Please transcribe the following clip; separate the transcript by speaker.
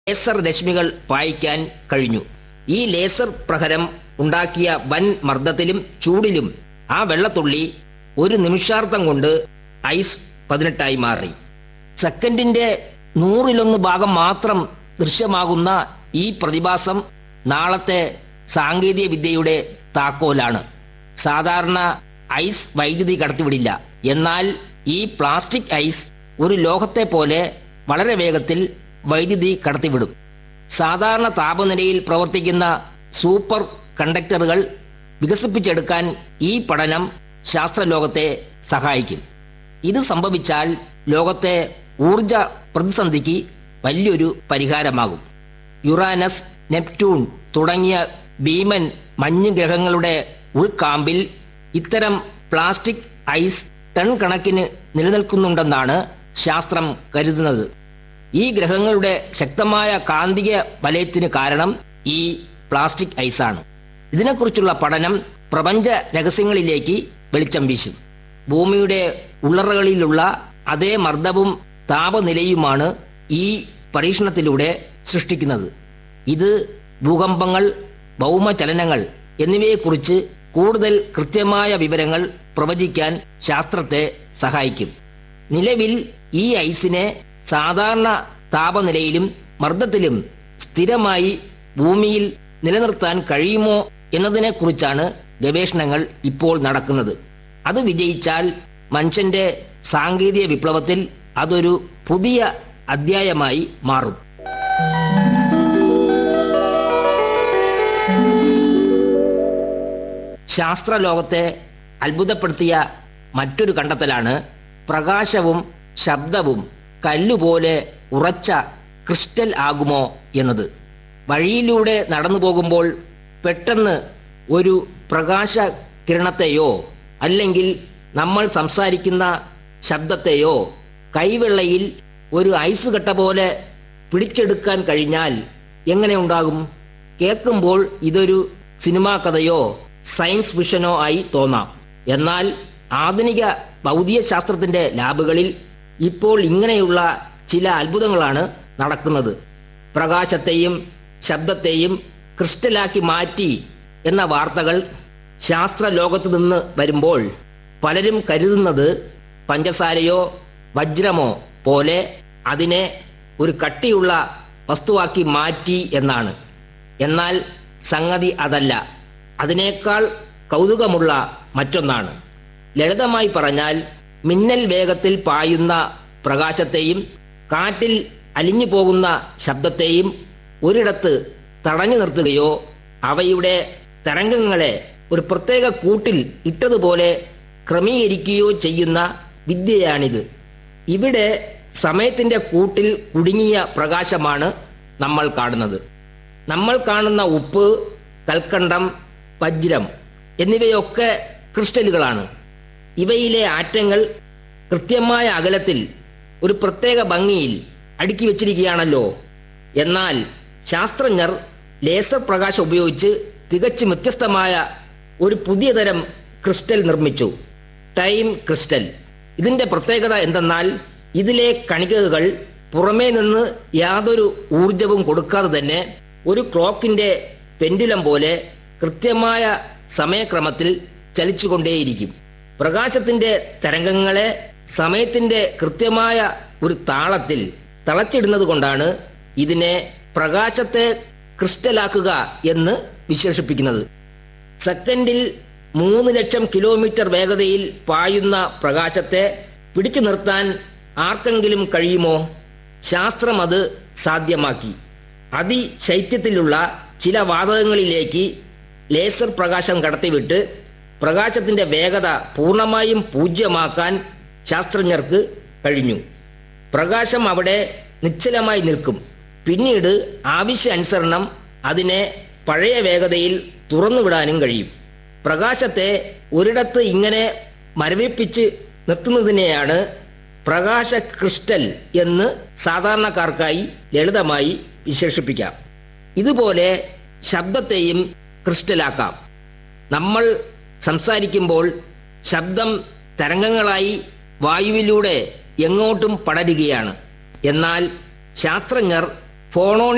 Speaker 1: laser രശ്മികൾ പായിക്കാൻ കഴിഞ്ഞു ഈ ലേസർ പ്രഹരം ഉണ്ടാക്കിയ വൻ മർദ്ദത്തിലും ചൂടിലും ആ വെള്ളത്തുള്ളി ഒരു നിമിഷാർത്ഥം കൊണ്ട് ഐസ് പതിനെട്ടായി മാറി സെക്കൻഡിന്റെ നൂറിലൊന്ന് ഭാഗം മാത്രം ദൃശ്യമാകുന്ന ഈ പ്രതിഭാസം നാളത്തെ സാങ്കേതിക വിദ്യയുടെ താക്കോലാണ് സാധാരണ ഐസ് വൈദ്യുതി കടത്തിവിടില്ല എന്നാൽ ഈ പ്ലാസ്റ്റിക് ഐസ് ഒരു ലോഹത്തെ പോലെ വളരെ വേഗത്തിൽ വൈദ്യുതി കടത്തിവിടും സാധാരണ താപനിലയിൽ പ്രവർത്തിക്കുന്ന സൂപ്പർ കണ്ടക്ടറുകൾ വികസിപ്പിച്ചെടുക്കാൻ ഈ പഠനം ശാസ്ത്രലോകത്തെ സഹായിക്കും ഇത് സംഭവിച്ചാൽ ലോകത്തെ ഊർജ പ്രതിസന്ധിക്ക് വലിയൊരു പരിഹാരമാകും യുറാനസ് നെപ്റ്റ്യൂൺ തുടങ്ങിയ ഭീമൻ മഞ്ഞ് ഗ്രഹങ്ങളുടെ ഉൾക്കാമ്പിൽ ഇത്തരം പ്ലാസ്റ്റിക് ഐസ് ടൺ കണക്കിന് നിലനിൽക്കുന്നുണ്ടെന്നാണ് ശാസ്ത്രം കരുതുന്നത് ഈ ഗ്രഹങ്ങളുടെ ശക്തമായ കാന്തിക വലയത്തിന് കാരണം ഈ പ്ലാസ്റ്റിക് ഐസാണ് ഇതിനെക്കുറിച്ചുള്ള പഠനം പ്രപഞ്ച രഹസ്യങ്ങളിലേക്ക് വെളിച്ചം വീശും ഭൂമിയുടെ ഉള്ളറകളിലുള്ള അതേ മർദ്ദവും താപനിലയുമാണ് ഈ പരീക്ഷണത്തിലൂടെ സൃഷ്ടിക്കുന്നത് ഇത് ഭൂകമ്പങ്ങൾ ഭൗമചലനങ്ങൾ എന്നിവയെക്കുറിച്ച് കൂടുതൽ കൃത്യമായ വിവരങ്ങൾ പ്രവചിക്കാൻ ശാസ്ത്രത്തെ സഹായിക്കും നിലവിൽ ഈ ഐസിനെ സാധാരണ താപനിലയിലും മർദ്ദത്തിലും സ്ഥിരമായി ഭൂമിയിൽ നിലനിർത്താൻ കഴിയുമോ എന്നതിനെക്കുറിച്ചാണ് ഗവേഷണങ്ങൾ ഇപ്പോൾ നടക്കുന്നത് അത് വിജയിച്ചാൽ മനുഷ്യന്റെ സാങ്കേതിക വിപ്ലവത്തിൽ അതൊരു പുതിയ അധ്യായമായി മാറും ശാസ്ത്രലോകത്തെ അത്ഭുതപ്പെടുത്തിയ മറ്റൊരു കണ്ടെത്തലാണ് പ്രകാശവും ശബ്ദവും കല്ലുപോലെ ഉറച്ച ക്രിസ്റ്റൽ ആകുമോ എന്നത് വഴിയിലൂടെ നടന്നു പോകുമ്പോൾ പെട്ടെന്ന് ഒരു പ്രകാശ കിരണത്തെയോ അല്ലെങ്കിൽ നമ്മൾ സംസാരിക്കുന്ന ശബ്ദത്തെയോ കൈവെള്ളയിൽ ഒരു ഐസ് കട്ട പോലെ പിടിച്ചെടുക്കാൻ കഴിഞ്ഞാൽ എങ്ങനെ ഉണ്ടാകും കേൾക്കുമ്പോൾ ഇതൊരു സിനിമാ കഥയോ സയൻസ് ഫിക്ഷനോ ആയി തോന്നാം എന്നാൽ ആധുനിക ഭൗതിക ശാസ്ത്രത്തിന്റെ ലാബുകളിൽ ഇപ്പോൾ ഇങ്ങനെയുള്ള ചില അത്ഭുതങ്ങളാണ് നടക്കുന്നത് പ്രകാശത്തെയും ശബ്ദത്തെയും ക്രിസ്റ്റലാക്കി മാറ്റി എന്ന വാർത്തകൾ ശാസ്ത്ര ലോകത്തു നിന്ന് വരുമ്പോൾ പലരും കരുതുന്നത് പഞ്ചസാരയോ വജ്രമോ പോലെ അതിനെ ഒരു കട്ടിയുള്ള വസ്തുവാക്കി മാറ്റി എന്നാണ് എന്നാൽ സംഗതി അതല്ല അതിനേക്കാൾ കൗതുകമുള്ള മറ്റൊന്നാണ് ലളിതമായി പറഞ്ഞാൽ മിന്നൽ വേഗത്തിൽ പായുന്ന പ്രകാശത്തെയും കാറ്റിൽ അലിഞ്ഞു പോകുന്ന ശബ്ദത്തെയും ഒരിടത്ത് തടഞ്ഞു നിർത്തുകയോ അവയുടെ തരംഗങ്ങളെ ഒരു പ്രത്യേക കൂട്ടിൽ ഇട്ടതുപോലെ ക്രമീകരിക്കുകയോ ചെയ്യുന്ന വിദ്യയാണിത് ഇവിടെ സമയത്തിന്റെ കൂട്ടിൽ കുടുങ്ങിയ പ്രകാശമാണ് നമ്മൾ കാണുന്നത് നമ്മൾ കാണുന്ന ഉപ്പ് കൽക്കണ്ടം വജ്രം എന്നിവയൊക്കെ ക്രിസ്റ്റലുകളാണ് ഇവയിലെ ആറ്റങ്ങൾ കൃത്യമായ അകലത്തിൽ ഒരു പ്രത്യേക ഭംഗിയിൽ അടുക്കി വെച്ചിരിക്കുകയാണല്ലോ എന്നാൽ ശാസ്ത്രജ്ഞർ ലേസർ പ്രകാശം ഉപയോഗിച്ച് തികച്ചും വ്യത്യസ്തമായ ഒരു പുതിയ തരം ക്രിസ്റ്റൽ നിർമ്മിച്ചു ടൈം ക്രിസ്റ്റൽ ഇതിന്റെ പ്രത്യേകത എന്തെന്നാൽ ഇതിലെ കണികകൾ പുറമേ നിന്ന് യാതൊരു ഊർജവും കൊടുക്കാതെ തന്നെ ഒരു ക്ലോക്കിന്റെ പെൻഡുലം പോലെ കൃത്യമായ സമയക്രമത്തിൽ ചലിച്ചുകൊണ്ടേയിരിക്കും പ്രകാശത്തിന്റെ തരംഗങ്ങളെ സമയത്തിന്റെ കൃത്യമായ ഒരു താളത്തിൽ തളച്ചിടുന്നത് കൊണ്ടാണ് ഇതിനെ പ്രകാശത്തെ ക്രിസ്റ്റലാക്കുക എന്ന് വിശേഷിപ്പിക്കുന്നത് സെക്കൻഡിൽ മൂന്ന് ലക്ഷം കിലോമീറ്റർ വേഗതയിൽ പായുന്ന പ്രകാശത്തെ പിടിച്ചു നിർത്താൻ ആർക്കെങ്കിലും കഴിയുമോ ശാസ്ത്രം അത് സാധ്യമാക്കി അതിശൈത്യത്തിലുള്ള ചില വാതകങ്ങളിലേക്ക് ലേസർ പ്രകാശം കടത്തിവിട്ട് പ്രകാശത്തിന്റെ വേഗത പൂർണ്ണമായും പൂജ്യമാക്കാൻ ശാസ്ത്രജ്ഞർക്ക് കഴിഞ്ഞു പ്രകാശം അവിടെ നിശ്ചലമായി നിൽക്കും പിന്നീട് ആവശ്യാനുസരണം അതിനെ പഴയ വേഗതയിൽ തുറന്നുവിടാനും കഴിയും പ്രകാശത്തെ ഒരിടത്ത് ഇങ്ങനെ മരവിപ്പിച്ച് നിർത്തുന്നതിനെയാണ് പ്രകാശ ക്രിസ്റ്റൽ എന്ന് സാധാരണക്കാർക്കായി ലളിതമായി വിശേഷിപ്പിക്കാം ഇതുപോലെ ശബ്ദത്തെയും ക്രിസ്റ്റലാക്കാം നമ്മൾ സംസാരിക്കുമ്പോൾ ശബ്ദം തരംഗങ്ങളായി വായുവിലൂടെ എങ്ങോട്ടും പടരുകയാണ് എന്നാൽ ശാസ്ത്രജ്ഞർ ഫോണോണി